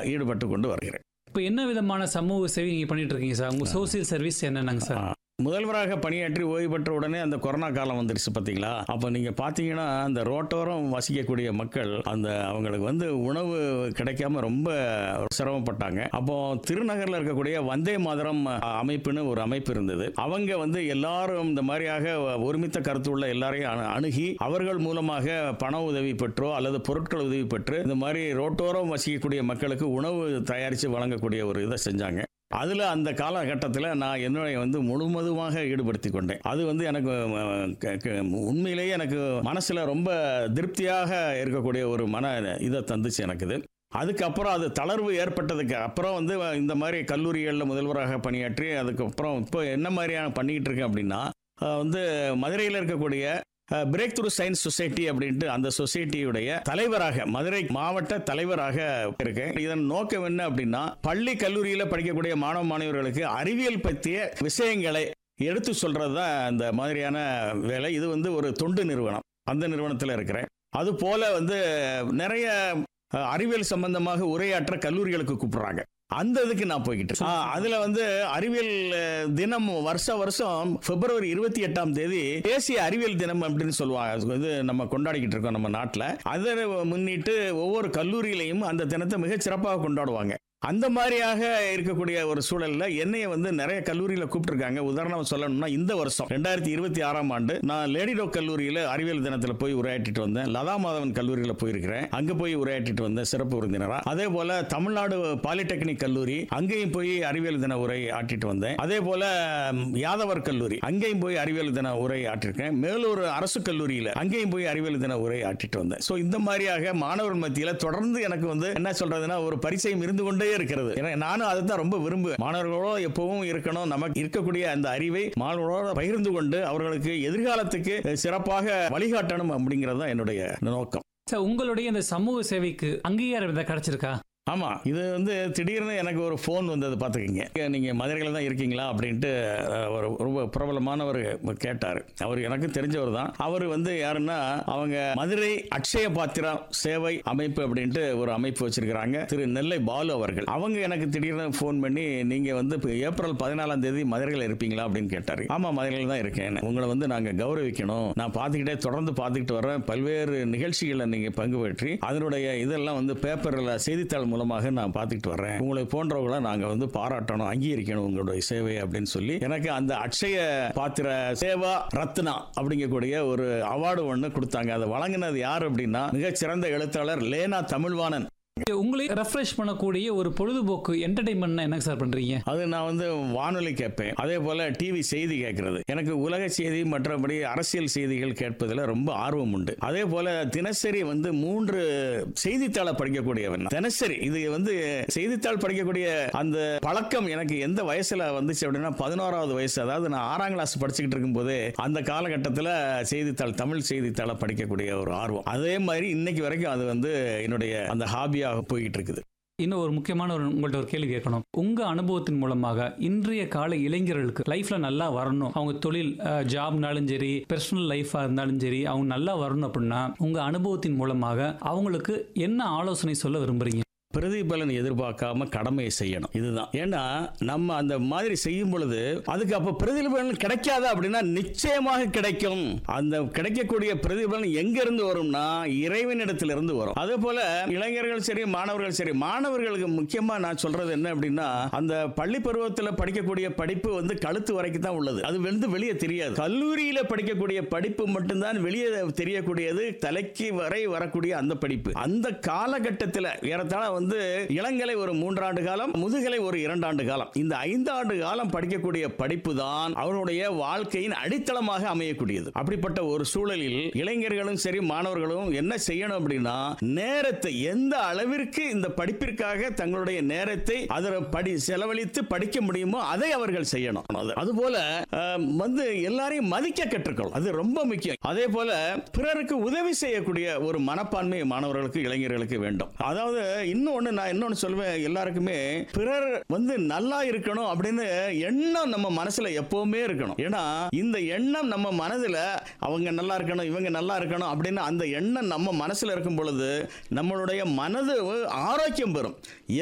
ஈடுபட்டு கொண்டு வருகிறேன் இப்போ என்ன விதமான சமூக சேவை நீங்க பண்ணிட்டு இருக்கீங்க சார் உங்க சோசியல் சர்வீஸ் என்னென்னங்க சார் முதல்வராக பணியாற்றி ஓய்வு பெற்ற உடனே அந்த கொரோனா காலம் வந்துருச்சு பார்த்தீங்களா அப்போ நீங்கள் பார்த்தீங்கன்னா அந்த ரோட்டோரம் வசிக்கக்கூடிய மக்கள் அந்த அவங்களுக்கு வந்து உணவு கிடைக்காம ரொம்ப சிரமப்பட்டாங்க அப்போ திருநகரில் இருக்கக்கூடிய வந்தே மாதரம் அமைப்புன்னு ஒரு அமைப்பு இருந்தது அவங்க வந்து எல்லாரும் இந்த மாதிரியாக ஒருமித்த கருத்து உள்ள எல்லாரையும் அணு- அணுகி அவர்கள் மூலமாக பண உதவி பெற்றோ அல்லது பொருட்கள் உதவி பெற்று இந்த மாதிரி ரோட்டோரம் வசிக்கக்கூடிய மக்களுக்கு உணவு தயாரித்து வழங்கக்கூடிய ஒரு இதை செஞ்சாங்க அதில் அந்த காலகட்டத்தில் நான் என்னுடைய வந்து முழுவதுமாக ஈடுபடுத்தி கொண்டேன் அது வந்து எனக்கு அஹ், க- க- உண்மையிலேயே எனக்கு மனசில் ரொம்ப திருப்தியாக இருக்கக்கூடிய ஒரு மன இதை தந்துச்சு எனக்கு இது அதுக்கப்புறம் அது தளர்வு ஏற்பட்டதுக்கு அப்புறம் வந்து இந்த மாதிரி கல்லூரிகளில் முதல்வராக பணியாற்றி அதுக்கப்புறம் இப்போ என்ன மாதிரியான பண்ணிக்கிட்டு இருக்கேன் அப்படின்னா அஹ், வந்து மதுரையில் இருக்கக்கூடிய பிரேக் த்ரூ சயின்ஸ் சொசைட்டி அப்படின்ட்டு அந்த சொசைட்டியுடைய தலைவராக மதுரை மாவட்ட தலைவராக இருக்கேன் இதன் நோக்கம் என்ன அப்படின்னா பள்ளி கல்லூரியில் படிக்கக்கூடிய மாணவ மாணவர்களுக்கு அறிவியல் பற்றிய விஷயங்களை எடுத்து சொல்றது தான் இந்த மாதிரியான வேலை இது வந்து ஒரு தொண்டு நிறுவனம் அந்த நிறுவனத்தில் இருக்கிறேன் அது போல வந்து நிறைய அஹ், அறிவியல் சம்பந்தமாக உரையாற்ற கல்லூரிகளுக்கு கூப்பிடுறாங்க அந்த இதுக்கு நான் போய்கிட்டு இருக்கேன். ஆ, அதுல வந்து அறிவியல் அஹ், தினம் வருஷ வருஷம் பிப்ரவரி இருபத்தி எட்டாம் தேதி தேசிய அறிவியல் தினம் அப்படின்னு சொல்லுவாங்க அது வந்து நம்ம கொண்டாடிக்கிட்டு இருக்கோம் நம்ம நாட்டில் அதை முன்னிட்டு ஒவ்வொரு கல்லூரியிலையும் அந்த தினத்தை மிகச் சிறப்பாக கொண்டாடுவாங்க அந்த மாதிரியாக இருக்கக்கூடிய ஒரு சூழல்ல என்னைய வந்து நிறைய கல்லூரியில கூப்பிட்டுருக்காங்க உதாரணம் சொல்லணும்னா இந்த வருஷம் ரெண்டாயிரத்தி இருபத்தி ஆறாம் ஆண்டு நான் லேடிடோ கல்லூரியில அறிவியல் தினத்துல போய் உரையாற்றிட்டு வந்தேன் லதா மாதவன் கல்லூரியில போயிருக்கிறேன் அங்க போய் உரையாற்றிட்டு வந்தேன் சிறப்பு விருந்தினரா அதே போல தமிழ்நாடு பாலிடெக்னிக் கல்லூரி அங்கேயும் போய் அறிவியல் தின உரை ஆற்றிட்டு வந்தேன் அதே போல ம், யாதவர் கல்லூரி அங்கேயும் போய் அறிவியல் தின உரை ஆற்றிருக்கேன் மேலூர் அரசு கல்லூரியில அங்கேயும் போய் அறிவியல் தின உரை ஆற்றிட்டு வந்தேன் ஸோ இந்த மாதிரியாக மாணவர் மத்தியில தொடர்ந்து எனக்கு வந்து என்ன சொல்றதுன்னா ஒரு பரிச்சயம் இருந்து கொண்டே இருக்கிறது ஏன்னா நானும் அதை தான் ரொம்ப விரும்புவேன் மாணவர்களோட எப்பவும் இருக்கணும் நமக்கு இருக்கக்கூடிய அந்த அறிவை மாணவர்களோட பகிர்ந்து கொண்டு அவர்களுக்கு எதிர்காலத்துக்கு சிறப்பாக வழிகாட்டணும் அப்படிங்கிறது தான் என்னுடைய நோக்கம் சார் உங்களுடைய இந்த சமூக சேவைக்கு அங்கீகாரம் எதாவது கிடைச்சிருக்கா ஆமா இது வந்து திடீர்னு எனக்கு ஒரு ஃபோன் வந்தது பார்த்துக்கிங்க நீங்க மதுரையில் தான் இருக்கீங்களா அப்படின்ட்டு அஹ், ஒரு ரொம்ப பிரபலமானவர் கேட்டார் அவர் எனக்கு தெரிஞ்சவர் தான் அவர் வந்து யாருன்னா அவங்க மதுரை அக்ஷய பாத்திரா சேவை அமைப்பு அப்படின்ட்டு ஒரு அமைப்பு வச்சிருக்கிறாங்க திரு நெல்லை பாலு அவர்கள் அவங்க எனக்கு திடீர்னு ஃபோன் பண்ணி நீங்க வந்து இப்போ ஏப்ரல் பதினாலாம் தேதி மதுரையில் இருப்பீங்களா அப்படின்னு கேட்டார் ஆமா மதுரையில் தான் இருக்கேன் உங்களை வந்து நாங்க கௌரவிக்கணும் நான் பார்த்துக்கிட்டே தொடர்ந்து பார்த்துக்கிட்டு வரேன் பல்வேறு நிகழ்ச்சிகளில் நீங்க பங்கு பெற்றி அதனுடைய இதெல்லாம் வந்து பேப்பரில் செய்தித்தாள் மூலமாக நான் பார்த்துக்கிட்டு வர்றேன் உங்களை போன்றவங்களை நாங்கள் வந்து பாராட்டணும் அங்கீகரிக்கணும் உங்களுடைய சேவை அப்படின்னு சொல்லி எனக்கு அந்த அக்ஷய பாத்திர சேவா ரத்னா அப்படிங்கக்கூடிய ஒரு அவார்டு ஒன்று கொடுத்தாங்க அதை வழங்கினது யார் அப்படின்னா மிகச்சிறந்த எழுத்தாளர் லேனா தமிழ்வாணன் உங்களை ரெஃப்ரெஷ் பண்ணக்கூடிய ஒரு பொழுதுபோக்கு என்டர்டைன்மெண்ட் என்ன சார் பண்றீங்க அது நான் வந்து வானொலி கேட்பேன் அதே போல டிவி செய்தி கேட்கறது எனக்கு உலக செய்தி மற்றபடி அரசியல் செய்திகள் கேட்பதில் ரொம்ப ஆர்வம் உண்டு அதே போல தினசரி வந்து மூன்று செய்தித்தாளை படிக்கக்கூடியவன் நான். தினசரி இது வந்து செய்தித்தாள் படிக்கக்கூடிய அந்த பழக்கம் எனக்கு எந்த வயசுல வந்துச்சு அப்படின்னா பதினோராவது வயசு அதாவது நான் ஆறாம் கிளாஸ் படிச்சுக்கிட்டு இருக்கும்போதே அந்த காலகட்டத்தில் செய்தித்தாள் தமிழ் செய்தித்தாளை படிக்கக்கூடிய ஒரு ஆர்வம் அதே மாதிரி இன்னைக்கு வரைக்கும் அது வந்து என்னுடைய அந்த ஹாபியாக போய்கிட்டு இருக்குது இன்னும் ஒரு முக்கியமான ஒரு உங்கள்ட்ட ஒரு கேள்வி கேட்கணும் உங்க அனுபவத்தின் மூலமாக இன்றைய கால இளைஞர்களுக்கு லைஃப்ல நல்லா வரணும் அவங்க தொழில் ஜாப்னாலும் சரி பர்சனல் லைஃபா இருந்தாலும் சரி அவங்க நல்லா வரணும் அப்படின்னா உங்க அனுபவத்தின் மூலமாக அவங்களுக்கு என்ன ஆலோசனை சொல்ல விரும்புறீங்க பிரதிபலன் எதிர்பார்க்காம கடமையை செய்யணும் இதுதான் ஏன்னா நம்ம அந்த மாதிரி செய்யும் பொழுது அதுக்கு அப்ப பிரதிபலன் கிடைக்காது அப்படின்னா நிச்சயமாக கிடைக்கும் அந்த கிடைக்கக்கூடிய பிரதிபலன் எங்க இருந்து வரும்னா இறைவனிடத்திலிருந்து வரும் அதே போல இளைஞர்கள் சரி மாணவர்கள் சரி மாணவர்களுக்கு முக்கியமா நான் சொல்றது என்ன அப்படின்னா அந்த பள்ளி பருவத்தில் படிக்கக்கூடிய படிப்பு வந்து கழுத்து வரைக்கும் தான் உள்ளது அது வந்து வெளியே தெரியாது கல்லூரியில படிக்கக்கூடிய படிப்பு மட்டும்தான் வெளியே தெரியக்கூடியது தலைக்கு வரை வரக்கூடிய அந்த படிப்பு அந்த காலகட்டத்தில் ஏறத்தாழ வந்து இளங்கலை ஒரு மூன்றாண்டு காலம் முதுகலை ஒரு இரண்டாண்டு காலம் இந்த ஐந்தாண்டு காலம் படிக்கக்கூடிய படிப்பு தான் அவருடைய வாழ்க்கையின் அடித்தளமாக அமையக்கூடியது அப்படிப்பட்ட ஒரு சூழலில் இளைஞர்களும் சரி மாணவர்களும் என்ன செய்யணும் அப்படின்னா நேரத்தை எந்த அளவிற்கு இந்த படிப்பிற்காக தங்களுடைய நேரத்தை அதில் படி செலவழித்து படிக்க முடியுமோ அதை அவர்கள் செய்யணும் அது- அதுபோல அஹ், வந்து எல்லாரையும் மதிக்க கற்றுக்கணும் அது ரொம்ப முக்கியம் அதே போல பிறருக்கு உதவி செய்யக்கூடிய ஒரு மனப்பான்மை மாணவர்களுக்கு இளைஞர்களுக்கு வேண்டும் அதாவது இன்னொன்னு நான் இன்னொன்னு சொல்லுவேன் எல்லாருக்குமே பிறர் வந்து நல்லா இருக்கணும் அப்படின்னு எண்ணம் நம்ம மனசுல எப்பவுமே இருக்கணும் ஏன்னா இந்த எண்ணம் நம்ம மனதுல அவங்க நல்லா இருக்கணும் இவங்க நல்லா இருக்கணும் அப்படின்னு அந்த எண்ணம் நம்ம மனசுல இருக்கும் பொழுது நம்மளுடைய மனது ஆரோக்கியம் பெறும்